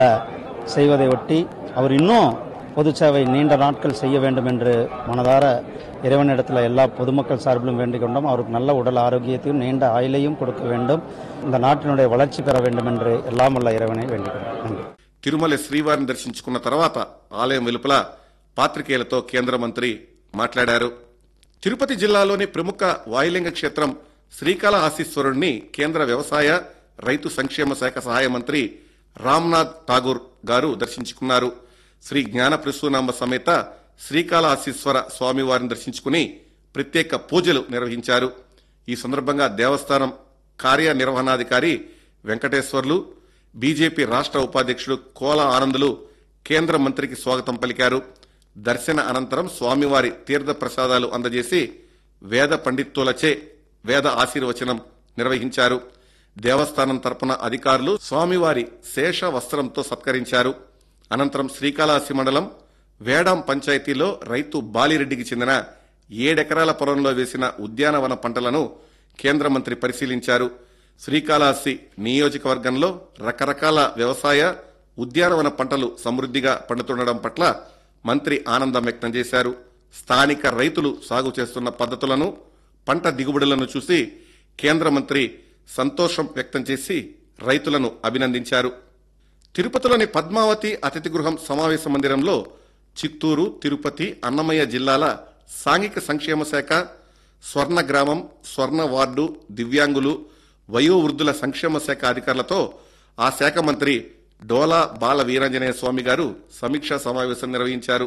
செய்வதை ஒட்டி அவர் இன்னும் பொது சேவை நீண்ட நாட்கள் செய்ய வேண்டும் என்று மனதார இறைவனிடத்தில் எல்லா பொதுமக்கள் சார்பிலும் வேண்டிக் கொண்டோம் அவருக்கு நல்ல உடல் ஆரோக்கியத்தையும் நீண்ட ஆயுளையும் கொடுக்க வேண்டும் இந்த நாட்டினுடைய வளர்ச்சி பெற வேண்டும் என்று எல்லாம் வல்ல இறைவனை வேண்டிக் கொண்டோம் நன்றி తిరుమల శ్రీవారిని దర్శించుకున్న తర్వాత ఆలయం వెలుపల పాత్రికేయులతో కేంద్ర మంత్రి మాట్లాడారు తిరుపతి జిల్లాలోని ప్రముఖ వాయులింగ క్షేత్రం శ్రీకాళహస్తీశ్వరుణ్ణి కేంద్ర వ్యవసాయ రైతు సంక్షేమ శాఖ సహాయ మంత్రి రామ్నాథ్ ఠాగూర్ గారు దర్శించుకున్నారు శ్రీ జ్ఞాన ప్రసూనాంబ సమేత శ్రీకాళహస్తీశ్వర స్వామివారిని దర్శించుకుని ప్రత్యేక పూజలు నిర్వహించారు ఈ సందర్భంగా దేవస్థానం కార్యనిర్వహణాధికారి వెంకటేశ్వర్లు బీజేపీ రాష్ట్ర ఉపాధ్యక్షుడు కోల ఆనందులు కేంద్ర మంత్రికి స్వాగతం పలికారు దర్శన అనంతరం స్వామివారి తీర్థ ప్రసాదాలు అందజేసి వేద పండిత్తులచే వేద ఆశీర్వచనం నిర్వహించారు దేవస్థానం తరపున అధికారులు స్వామివారి శేష వస్త్రంతో సత్కరించారు అనంతరం శ్రీకాళహస్తి మండలం వేడాం పంచాయతీలో రైతు బాలిరెడ్డికి చెందిన ఏడెకరాల పొలంలో వేసిన ఉద్యానవన పంటలను కేంద్ర మంత్రి పరిశీలించారు శ్రీకాళహస్తి నియోజకవర్గంలో రకరకాల వ్యవసాయ ఉద్యానవన పంటలు సమృద్ధిగా పండుతుండడం పట్ల మంత్రి ఆనందం వ్యక్తం చేశారు స్థానిక రైతులు సాగు చేస్తున్న పద్ధతులను పంట దిగుబడులను చూసి కేంద్ర మంత్రి సంతోషం వ్యక్తం చేసి రైతులను అభినందించారు తిరుపతిలోని పద్మావతి అతిథి గృహం సమావేశ మందిరంలో చిత్తూరు తిరుపతి అన్నమయ్య జిల్లాల సాంఘిక సంక్షేమ శాఖ స్వర్ణ గ్రామం స్వర్ణ వార్డు దివ్యాంగులు వయోవృద్ధుల సంక్షేమ శాఖ అధికారులతో ఆ శాఖ మంత్రి డోలా బాల వీరాంజనేయ స్వామి గారు సమీక్షా సమావేశం నిర్వహించారు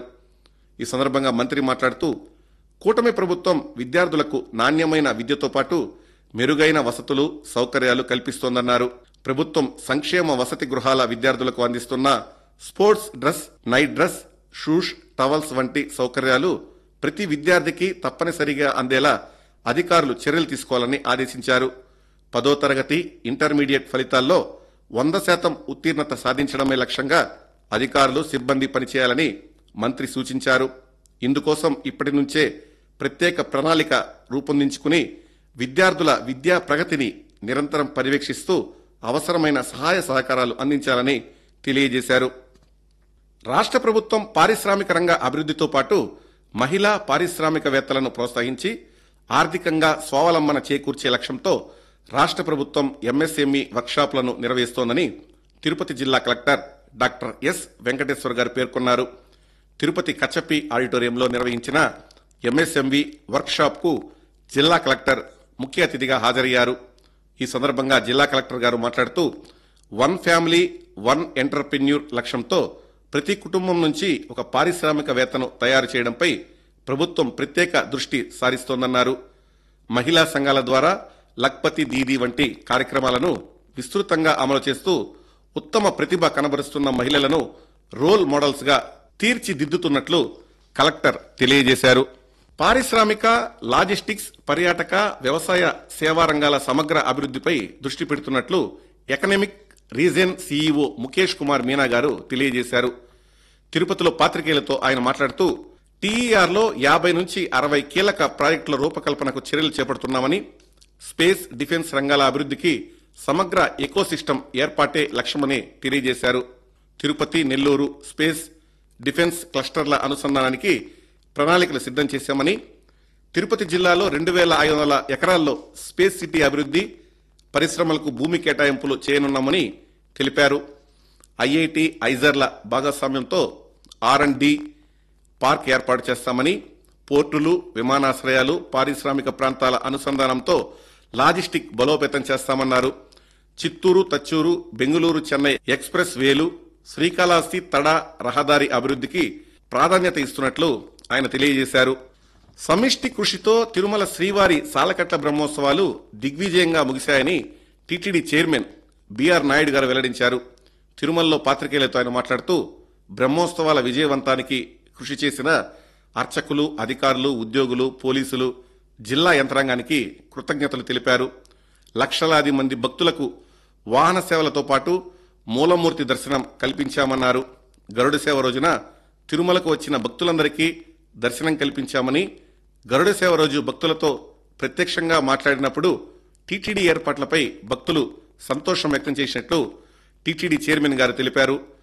ఈ సందర్భంగా మంత్రి మాట్లాడుతూ కూటమి ప్రభుత్వం విద్యార్థులకు నాణ్యమైన విద్యతో పాటు మెరుగైన వసతులు సౌకర్యాలు కల్పిస్తోందన్నారు ప్రభుత్వం సంక్షేమ వసతి గృహాల విద్యార్థులకు అందిస్తున్న sports dress night dress shoes towels వంటి సౌకర్యాలు ప్రతి విద్యార్థికి తప్పనిసరిగా అందేలా అధికారులు చర్యలు తీసుకోవాలని ఆదేశించారు పదో తరగతి ఇంటర్మీడియట్ ఫలితాల్లో వంద శాతం ఉత్తీర్ణత సాధించడమే లక్ష్యంగా అధికారులు సిబ్బంది పనిచేయాలని మంత్రి సూచించారు ఇందుకోసం ఇప్పటి నుంచే ప్రత్యేక ప్రణాళిక రూపొందించుకుని విద్యార్థుల విద్యా ప్రగతిని నిరంతరం పర్యవేక్షిస్తూ అవసరమైన సహాయ సహకారాలు అందించాలని తెలియజేశారు రాష్ట్ర ప్రభుత్వం పారిశ్రామిక రంగ అభివృద్ధితో పాటు మహిళా పారిశ్రామికవేత్తలను ప్రోత్సహించి ఆర్థికంగా స్వావలంబన చేకూర్చే లక్ష్యంతో రాష్ట్ర ప్రభుత్వం ఎంఎస్ఎంఈ వర్క్షాపులను నిర్వహిస్తోందని తిరుపతి జిల్లా కలెక్టర్ డాక్టర్ ఎస్ వెంకటేశ్వర్ గారు పేర్కొన్నారు తిరుపతి కచ్చపి ఆడిటోరియంలో నిర్వహించిన ఎంఎస్ఎంవి వర్క్షాప్ కు జిల్లా కలెక్టర్ ముఖ్య అతిథిగా హాజరయ్యారు ఈ సందర్భంగా జిల్లా కలెక్టర్ గారు మాట్లాడుతూ వన్ ఫ్యామిలీ వన్ ఎంటర్ప్రెన్యూర్ లక్ష్యంతో ప్రతి కుటుంబం నుంచి ఒక పారిశ్రామికవేత్తను తయారు చేయడంపై ప్రభుత్వం ప్రత్యేక దృష్టి సారిస్తోందన్నారు మహిళా సంఘాల ద్వారా లక్పతి దీదీ వంటి కార్యక్రమాలను విస్తృతంగా అమలు చేస్తూ ఉత్తమ ప్రతిభ కనబరుస్తున్న మహిళలను రోల్ మోడల్స్ గా తీర్చిదిద్దుతున్నట్లు కలెక్టర్ తెలియజేశారు పారిశ్రామిక లాజిస్టిక్స్ పర్యాటక వ్యవసాయ సేవా రంగాల సమగ్ర అభివృద్ధిపై దృష్టి పెడుతున్నట్లు economic region CEO Mukesh Kumar Meena గారు తెలియజేశారు తిరుపతిలో పాత్రికేయులతో ఆయన మాట్లాడుతూ టీఈఆర్లో యాభై నుంచి అరవై కీలక ప్రాజెక్టుల రూపకల్పనకు చర్యలు చేపడుతున్నామని స్పేస్ డిఫెన్స్ రంగాల అభివృద్ధికి సమగ్ర ఎకోసిస్టమ్ ఏర్పాటే లక్ష్యమని తెలియజేశారు తిరుపతి నెల్లూరు స్పేస్ డిఫెన్స్ క్లస్టర్ల అనుసంధానానికి ప్రణాళికలు సిద్ధం చేశామని తిరుపతి జిల్లాలో రెండు వేల ఐదు వందల ఎకరాల్లో స్పేస్ సిటీ అభివృద్ధి పరిశ్రమలకు భూమి కేటాయింపులు చేయనున్నామని తెలిపారు ఐఐటి ఐజర్ల భాగస్వామ్యంతో ఆర్ అండ్ డి పార్క్ ఏర్పాటు చేస్తామని పోర్టులు విమానాశ్రయాలు పారిశ్రామిక ప్రాంతాల అనుసంధానంతో లాజిస్టిక్ బలోపేతం చేస్తామన్నారు చిత్తూరు తచ్చూరు బెంగళూరు చెన్నై ఎక్స్ప్రెస్ వేలు శ్రీకాళహస్తి తడ రహదారి అభివృద్ధికి ప్రాధాన్యత ఇస్తున్నట్లు ఆయన తెలియజేశారు సమిష్టి కృషితో తిరుమల శ్రీవారి సాలకట్ల బ్రహ్మోత్సవాలు దిగ్విజయంగా ముగిశాయని టీటీడీ చైర్మన్ బిఆర్ నాయుడు గారు వెల్లడించారు తిరుమలలో పాత్రికేయులతో ఆయన మాట్లాడుతూ బ్రహ్మోత్సవాల విజయవంతానికి కృషి చేసిన అర్చకులు అధికారులు ఉద్యోగులు పోలీసులు జిల్లా యంత్రాంగానికి కృతజ్ఞతలు తెలిపారు లక్షలాది మంది భక్తులకు వాహన సేవలతో పాటు మూలమూర్తి దర్శనం కల్పించామన్నారు గరుడ సేవ రోజున తిరుమలకు వచ్చిన భక్తులందరికీ దర్శనం కల్పించామని గరుడ సేవ రోజు భక్తులతో ప్రత్యక్షంగా మాట్లాడినప్పుడు టీటీడీ ఏర్పాట్లపై భక్తులు సంతోషం వ్యక్తం చేసినట్లు టీటీడీ చైర్మన్ గారు తెలిపారు